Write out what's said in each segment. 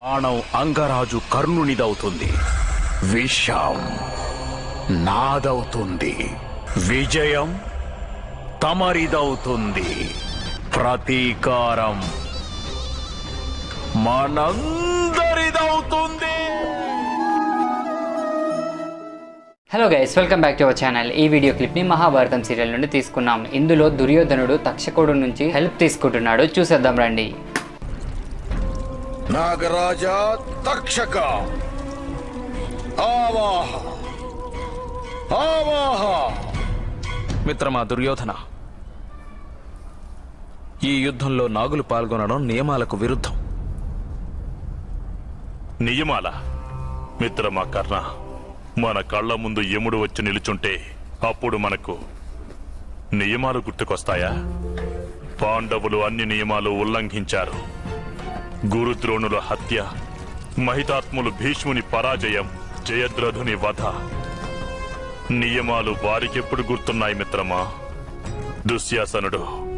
బాణం అంగరాజు కర్ణునిదవుతుంది విషం నాదవుతుంది విజయం తమరిదవుతుంది ప్రతీకారం మనందరిదవుతుంది hello guys welcome back to our channel ఈ వీడియో క్లిప్ ని మహాభారతం సీరియల్ నుండి తీసుకున్నాం ఇందులో దుర్యోధనుడు తక్షకుడు నుంచి హెల్ప్ తీసుకుంటున్నాడు చూసేద్దాం రండి నాగరాజా తక్షక ఆవాహ ఆవాహ మిత్రమా దుర్యోధన ఈ యుద్ధంలో నాగులు పాల్గొనడం నియమాలకు విరుద్ధం నియమాల మిత్రమా కర్ణ మన కళ్ళ ముందు యముడు వచ్చి నిలుచుంటే అప్పుడు మనకు నియమాలు గుర్తుకొస్తాయా పాండవులు అన్ని నియమాలు ఉల్లంఘించారు గురుద్రోణుల హత్య మహితాత్ములు భీష్ముని పరాజయం జయద్రథుని వధ నియమాలు వారికెప్పుడు గుర్తున్నాయి మిత్రమా దుశ్శాసనుడు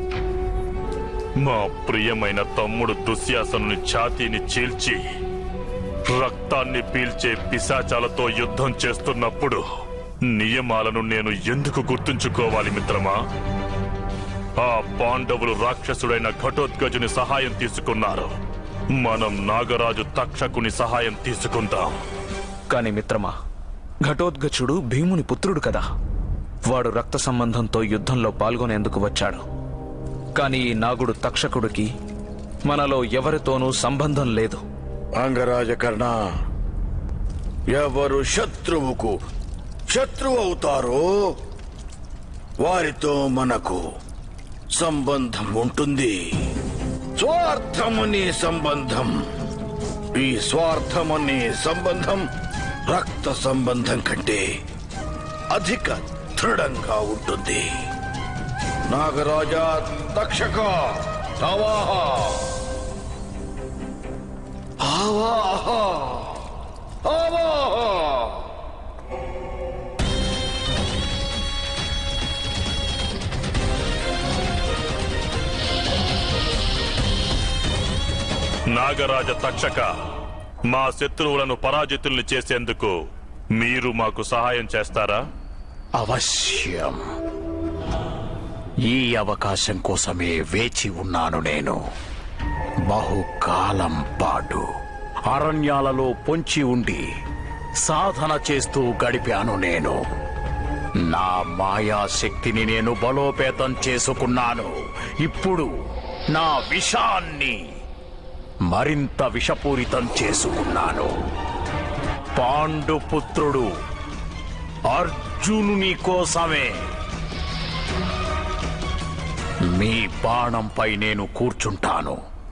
మా ప్రియమైన తమ్ముడు దుశ్శాసనుని ఛాతీని చీల్చి రక్తాన్ని పీల్చే పిశాచాలతో యుద్ధం చేస్తున్నప్పుడు నియమాలను నేను ఎందుకు గుర్తుంచుకోవాలి మిత్రమా ఆ పాండవులు రాక్షసుడైన ఘటోత్కజుని సహాయం తీసుకున్నారు మనం నాగరాజు తక్షకుని సహాయం తీసుకుందాం కాని మిత్రమా ఘటోద్గచుడు భీముని పుత్రుడు కదా వాడు రక్త సంబంధంతో యుద్ధంలో పాల్గొనేందుకు వచ్చాడు కాని ఈ నాగుడు తక్షకుడికి మనలో ఎవరితోనూ సంబంధం లేదు అంగరాజ కర్ణ ఎవరు శత్రువుకు శత్రువు అవుతారో వారితో మనకు సంబంధం ఉంటుంది స్వార్థమనే సంబంధం ఈ స్వార్థమనే సంబంధం రక్త సంబంధం కంటే అధిక దృఢంగా ఉంటుంది నాగరాజా తక్షక ఆవాహ ఆవాహ ఆవాహ నాగరాజ తక్షక మా శత్రువులను పరాజితుల్ని చేసేందుకు మీరు మాకు సహాయం చేస్తారా అవశ్యం ఈ అవకాశం కోసమే వేచి ఉన్నాను నేను బహుకాలం పాటు అరణ్యాలలో పొంచి ఉండి సాధన చేస్తూ గడిపాను నేను నా మాయా శక్తిని నేను బలోపేతం చేసుకున్నాను ఇప్పుడు నా విషాన్ని మరింత విషపూరితం చేసుకున్నాను పాండుపుత్రుడు అర్జునుని కోసమే మీ బాణంపై నేను కూర్చుంటాను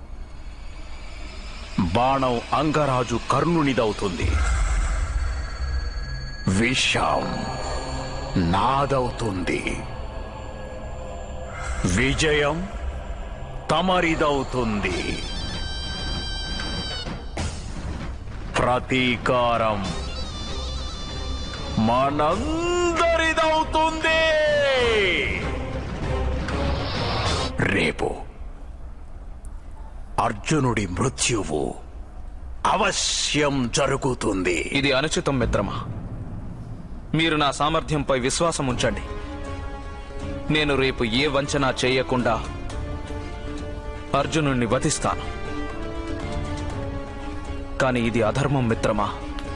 బాణం అంగరాజు కర్ణునిదవుతుంది విషం నాదవుతుంది విజయం తమరిదవుతుంది ప్రతీకారం మనందరిదవుతుంది రేపు అర్జునుడి మృత్యువు అవశ్యం జరుగుతుంది ఇది అనుచితం మిత్రమా మీరు నా సామర్థ్యంపై విశ్వాసం ఉంచండి నేను రేపు ఏ వంచన చేయకుండా అర్జునుణ్ణి వధిస్తాను కాని ఇది అధర్మం మిత్రమా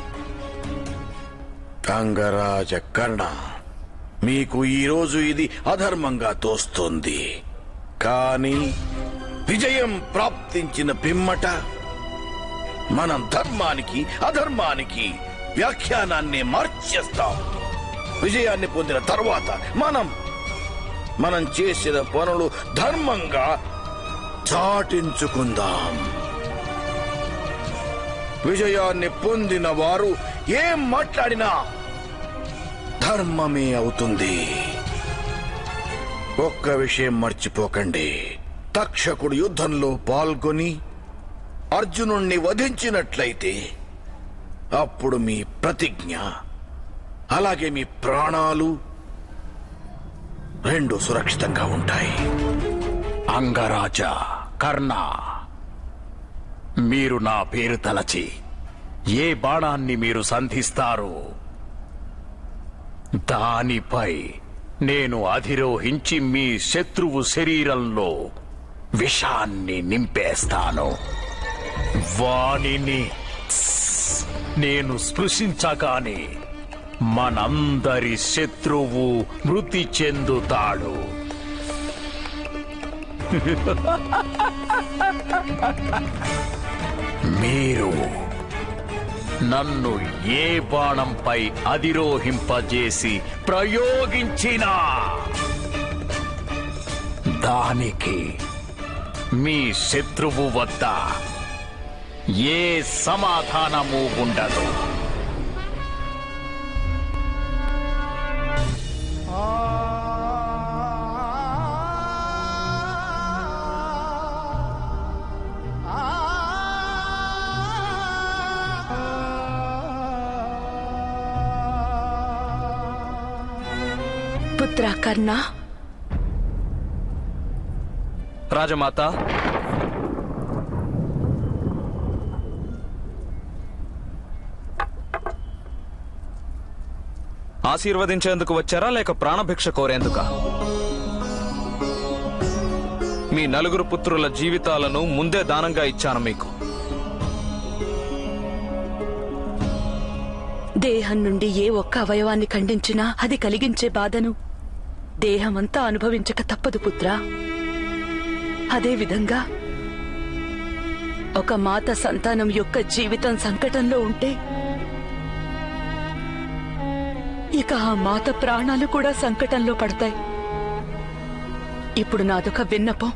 అంగరాజ కర్ణ మీకు ఈరోజు ఇది అధర్మంగా తోస్తుంది కానీ విజయం ప్రాప్తించిన పిమ్మట మనం ధర్మానికి అధర్మానికి వ్యాఖ్యానాన్ని మార్చేస్తాం విజయాన్ని పొందిన తర్వాత మనం మనం చేసిన పనులు ధర్మంగా చాటించుకుందాం విజయాన్ని పొందిన వారు ఏం మాట్లాడినా ధర్మమే అవుతుంది ఒక్క విషయం మర్చిపోకండి తక్షకుడు యుద్ధంలో పాల్గొని అర్జునుణ్ణి వధించినట్లయితే అప్పుడు మీ ప్రతిజ్ఞ అలాగే మీ ప్రాణాలు రెండు సురక్షితంగా ఉంటాయి అంగరాజ కర్ణ మీరు నా పేరు తలచి ఏ బాణాన్ని మీరు సంధిస్తారో దానిపై నేను అధిరోహించి మీ శత్రువు శరీరంలో విషాన్ని నింపేస్తాను వానిని నేను స్పృశించగానే మనందరి శత్రువు మృతి చెందుతాడు మీరు నన్ను ఏ బాణంపై అధిరోహింపజేసి ప్రయోగించినా దానికి మీ శత్రువు వద్ద ఏ సమాధానము ఉండదు పుత్ర కర్ణ రాజమాత ఆశీర్వదించేందుకు వచ్చారా లేక ప్రాణభిక్ష కోరేందుకా మీ నలుగురు పుత్రుల జీవితాలను ముందే దానంగా ఇచ్చాను మీకు దేహం నుండి ఏ ఒక్క అవయవాన్ని ఖండించినా అది కలిగించే బాధను దేహమంతా అనుభవించక తప్పదు పుత్ర అదే విధంగా ఒక మాత సంతానం యొక్క జీవితం సంకటంలో ఉంటే ఇక ఆ మాత ప్రాణాలు కూడా సంకటంలో పడతాయి ఇప్పుడు నాదొక విన్నపం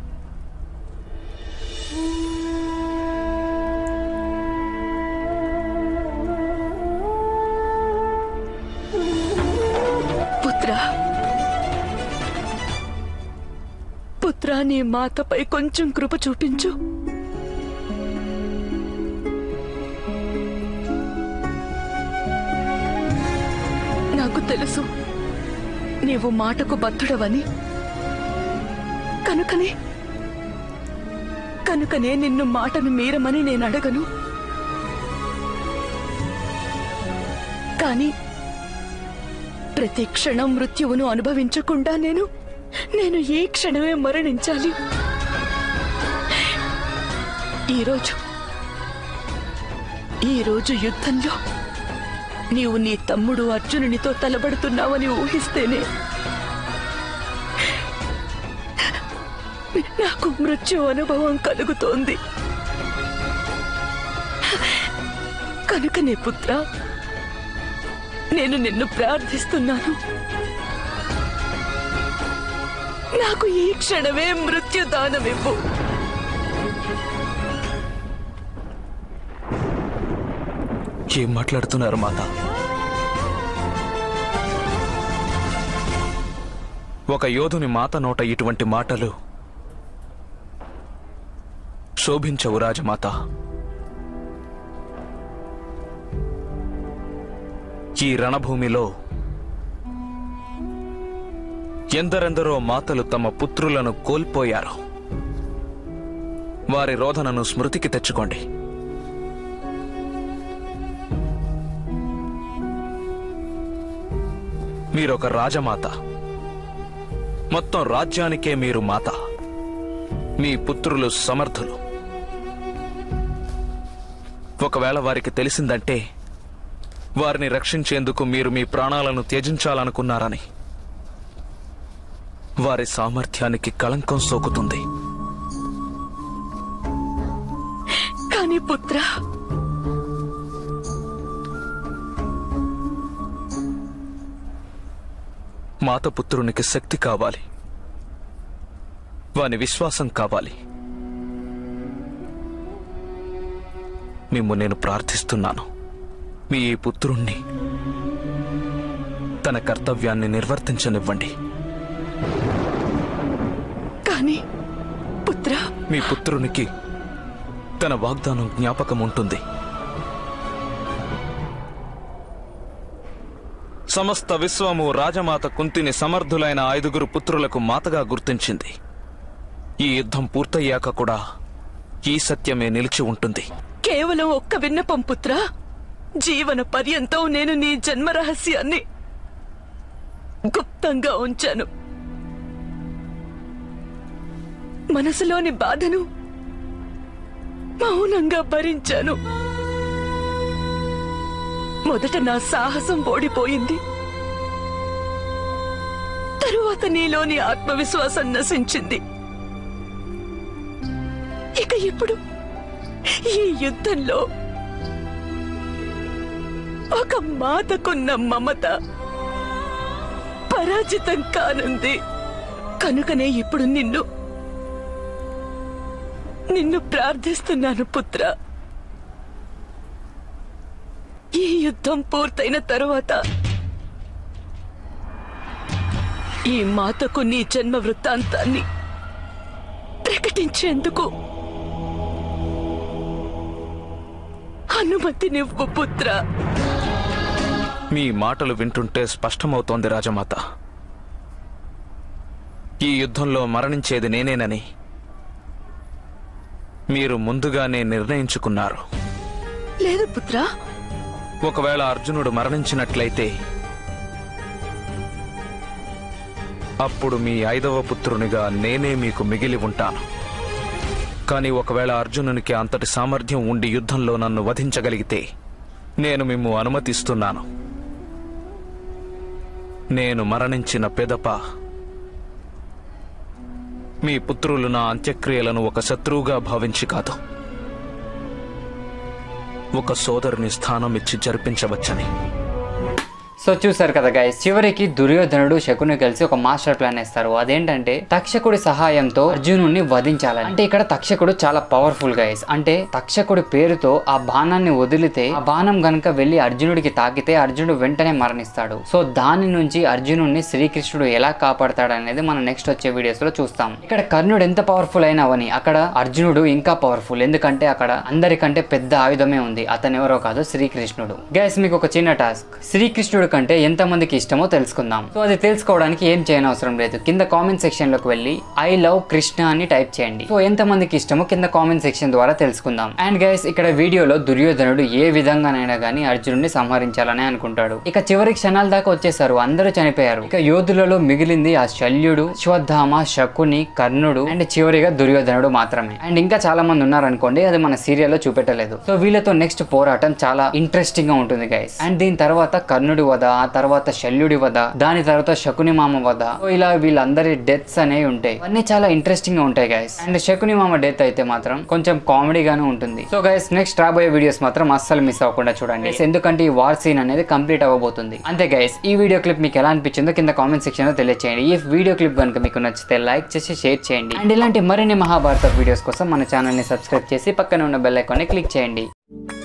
పుత్ర పుత్ర నీ మాతపై కొంచెం కృప చూపించు నాకు తెలుసు నీవు మాటకు బద్ధుడవని కనుకనే కనుకనే నిన్ను మాటను మీరమని నేను అడగను కానీ ప్రతి క్షణం మృత్యువును అనుభవించకుండా నేను నేను ఈ క్షణమే మరణించాలి ఈరోజు ఈరోజు యుద్ధంలో నీవు నీ తమ్ముడు అర్జునునితో తలబడుతున్నావని ఊహిస్తేనే నాకు మృత్యు అనుభవం కలుగుతోంది కనుకనే పుత్ర నేను నిన్ను ప్రార్థిస్తున్నాను నాకు ఈ క్షణమే మృత్యుదానమివ్వు ఏం మాట్లాడుతున్నారు మాత ఒక యోధుని మాత నోట ఇటువంటి మాటలు శోభించవు రాజమాత ఈ రణభూమిలో ఎందరెందరో మాతలు తమ పుత్రులను కోల్పోయారు వారి రోదనను స్మృతికి తెచ్చుకోండి మీరొక రాజమాత మొత్తం రాజ్యానికే మీరు మాత మీ పుత్రులు సమర్థులు ఒకవేళ వారికి తెలిసిందంటే వారిని రక్షించేందుకు మీరు మీ ప్రాణాలను త్యజించాలనుకున్నారని వారి సామర్థ్యానికి కళంకం సోకుతుంది కానీ పుత్ర మాతపుత్రునికి శక్తి కావాలి వాని విశ్వాసం కావాలి మిమ్ము నేను ప్రార్థిస్తున్నాను మీ ఈ పుత్రుణ్ణి తన కర్తవ్యాన్ని నిర్వర్తించనివ్వండి కానీ పుత్ర మీ పుత్రునికి తన వాగ్దానం జ్ఞాపకం ఉంటుంది సమస్త విశ్వము రాజమాత కుంతిని సమర్థులైన ఐదుగురు పుత్రులకు మాతగా గుర్తించింది ఈ యుద్ధం పూర్తయ్యాక కూడా ఈ సత్యమే నిలిచి ఉంటుంది కేవలం ఒక్క విన్నపం పుత్ర జీవన పర్యంతం నేను నీ జన్మ రహస్యాన్ని గుప్తంగా ఉంచాను మనసులోని బాధను మౌనంగా భరించాను మొదట నా సాహసం ఓడిపోయింది తరువాత నీలోని ఆత్మవిశ్వాసం నశించింది ఇక ఇప్పుడు ఈ యుద్ధంలో ఒక మాతకున్న మమత పరాజితం కానుంది కనుకనే ఇప్పుడు నిన్ను నిన్ను ప్రార్థిస్తున్నాను పుత్ర ఈ యుద్ధం పూర్తయిన తరువాత ఈ మాతకు నీ జన్మ వృత్తాంతాన్ని ప్రకటించేందుకు అనుమతినివ్వు పుత్ర మీ మాటలు వింటుంటే స్పష్టమవుతోంది రాజమాత ఈ యుద్ధంలో మరణించేది నేనేనని మీరు ముందుగానే నిర్ణయించుకున్నారు లేదు పుత్ర ఒకవేళ అర్జునుడు మరణించినట్లయితే అప్పుడు మీ ఐదవ పుత్రునిగా నేనే మీకు మిగిలి ఉంటాను కానీ ఒకవేళ అర్జునునికి అంతటి సామర్థ్యం ఉండి యుద్ధంలో నన్ను వధించగలిగితే నేను మిమ్ము అనుమతిస్తున్నాను నేను మరణించిన పెదప మీ పుత్రులు నా అంత్యక్రియలను ఒక శత్రువుగా భావించి కాదు ఒక సోదరుని స్థానం ఇచ్చి జరిపించవచ్చని సో చూసారు కదా గైస్ చివరికి దుర్యోధనుడు శకుని కలిసి ఒక మాస్టర్ ప్లాన్ వేస్తారు అదేంటంటే తక్షకుడి సహాయంతో అర్జునుడిని వధించాలని అంటే ఇక్కడ తక్షకుడు చాలా పవర్ఫుల్ గైస్ అంటే తక్షకుడి పేరుతో ఆ బాణాన్ని వదిలితే ఆ బాణం గనుక వెళ్లి అర్జునుడికి తాకితే అర్జునుడు వెంటనే మరణిస్తాడు సో దాని నుంచి అర్జునుడిని శ్రీకృష్ణుడు ఎలా కాపాడతాడు అనేది మనం నెక్స్ట్ వచ్చే వీడియోస్ లో చూస్తాం ఇక్కడ కర్ణుడు ఎంత పవర్ఫుల్ అయినా అవని అక్కడ అర్జునుడు ఇంకా పవర్ఫుల్ ఎందుకంటే అక్కడ అందరికంటే పెద్ద ఆయుధమే ఉంది అతను ఎవరో కాదు శ్రీకృష్ణుడు గైస్ మీకు ఒక చిన్న టాస్క్ శ్రీకృష్ణుడు కంటే ఎంత మందికి ఇష్టమో తెలుసుకుందాం సో అది తెలుసుకోవడానికి ఏం చేయనవసరం లేదు కింద కామెంట్ సెక్షన్ లోకి వెళ్ళి ఐ లవ్ కృష్ణ అని టైప్ చేయండి సో ఎంత మందికి ఇష్టమో కింద కామెంట్ సెక్షన్ ద్వారా తెలుసుకుందాం అండ్ గైస్ ఇక్కడ వీడియోలో దుర్యోధనుడు ఏ విధంగానైనా గానీ అర్జునుడిని సంహరించాలని అనుకుంటాడు ఇక చివరి క్షణాల దాకా వచ్చేసారు అందరూ చనిపోయారు ఇక యోధులలో మిగిలింది ఆ శల్యుడు శ్వత్థామ శకుని కర్ణుడు అండ్ చివరిగా దుర్యోధనుడు మాత్రమే అండ్ ఇంకా చాలా మంది ఉన్నారనుకోండి అది మన సీరియల్లో చూపెట్టలేదు సో వీళ్ళతో నెక్స్ట్ పోరాటం చాలా ఇంట్రెస్టింగ్ గా ఉంటుంది గైస్ అండ్ దీని తర్వాత కర్ణుడి వద ఆ తర్వాత శల్యుడి వద దాని తర్వాత శకుని మామ వద సో ఇలా వీళ్ళందరి డెత్స్ అనేవి ఉంటాయి అన్ని చాలా ఇంట్రెస్టింగ్ గా ఉంటాయి గైస్ అండ్ శకుని మామ డెత్ అయితే మాత్రం కొంచెం కామెడీగానే ఉంటుంది సో గైస్ నెక్స్ట్ రాబోయే వీడియోస్ మాత్రం అస్సలు మిస్ అవ్వకుండా చూడండి Guys, ఎందుకంటే ఈ వార్ సీన్ అనేది కంప్లీట్ అవ్వబోతుంది అంతే గైస్ ఈ వీడియో క్లిప్ మీకు ఎలా అనిపించిందో కింద కామెంట్ సెక్షన్ లో తెలియచేయండి ఈ వీడియో క్లిప్ కనుక మీకు నచ్చితే లైక్ చేసి షేర్ చేయండి అండ్ ఇలాంటి మరిన్ని మహాభారత వీడియోస్ కోసం మన ఛానల్ ని సబ్స్క్రైబ్ చేసి పక్కన ఉన్న బెల్ ఐకాన్ ని క్లిక్ చేయండి